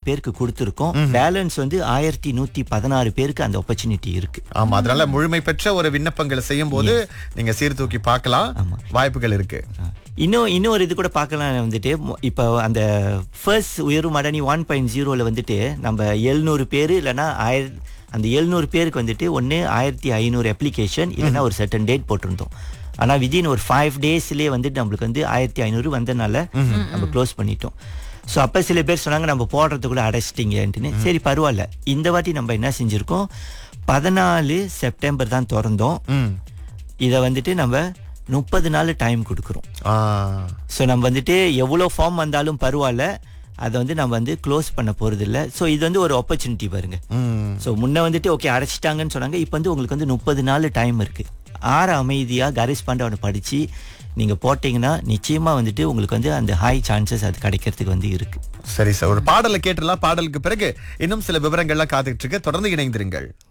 பேருக்கு கொடுத்துருக்கோம் பேலன்ஸ் வந்து ஆயிரத்தி நூத்தி பதினாறு பேருக்கு அந்த ஆப்பர்ச்சுனிட்டி இருக்கு ஆமா அதனால முழுமை பெற்ற ஒரு விண்ணப்பங்களை செய்யும் போது நீங்க சீர்தூக்கி பார்க்கலாம் வாய்ப்புகள் இருக்கு இன்னும் இன்னொரு இது கூட பார்க்கலாம் வந்துட்டு மொ- இப்போ அந்த ஃபர்ஸ்ட் உயர்வு மடனி ஒன் பாயிண்ட் ஜீரோவில் வந்துட்டு நம்ம எழுநூறு பேர் இல்லைன்னா ஆயிர அந்த எழுநூறு பேருக்கு வந்துட்டு ஒன்று ஆயிரத்தி ஐநூறு அப்ளிகேஷன் இல்லைன்னா ஒரு சர்டன் டேட் போட்டிருந்தோம் ஆனால் விதின் ஒரு ஃபைவ் டேஸ்லேயே வந்துட்டு நம்மளுக்கு வந்து ஆயிரத்தி ஐநூறு வந்தனால நம்ம க்ளோஸ் பண்ணிட்டோம் ஸோ அப்போ சில பேர் சொன்னாங்க நம்ம போடுறதுக்குள்ள அடைச்சிட்டிங்கன்ட்டுன்னு சரி பரவாயில்ல இந்த வாட்டி நம்ம என்ன செஞ்சுருக்கோம் பதினாலு செப்டம்பர் தான் திறந்தோம் ம் இதை வந்துட்டு நம்ம முப்பது நாள் டைம் கொடுக்குறோம் ஆ, ஸோ நம்ம வந்துட்டு எவ்வளோ ஃபார்ம் வந்தாலும் பரவாயில்ல அதை வந்து நம்ம வந்து க்ளோஸ் பண்ண போகிறது இல்லை ஸோ இது வந்து ஒரு ஆப்பர்ச்சுனிட்டி பாருங்க ம் ஸோ முன்ன வந்துட்டு ஓகே அடைச்சிட்டாங்கன்னு சொன்னாங்க இப்போ வந்து உங்களுக்கு வந்து முப்பது நாள் டைம் இருக்கு ஆற அமைதியாக கரிஸ் பாண்டவனை படித்து நீங்கள் போட்டிங்கன்னா நிச்சயமாக வந்துட்டு உங்களுக்கு வந்து அந்த ஹை சான்சஸ் அது கிடைக்கிறதுக்கு வந்து இருக்கு சரி சார் ஒரு பாடலை கேட்டுலாம் பாடலுக்கு பிறகு இன்னும் சில விவரங்கள்லாம் காத்துக்கிட்டு இருக்கு தொடர்ந்து இணைந்திருங்கள்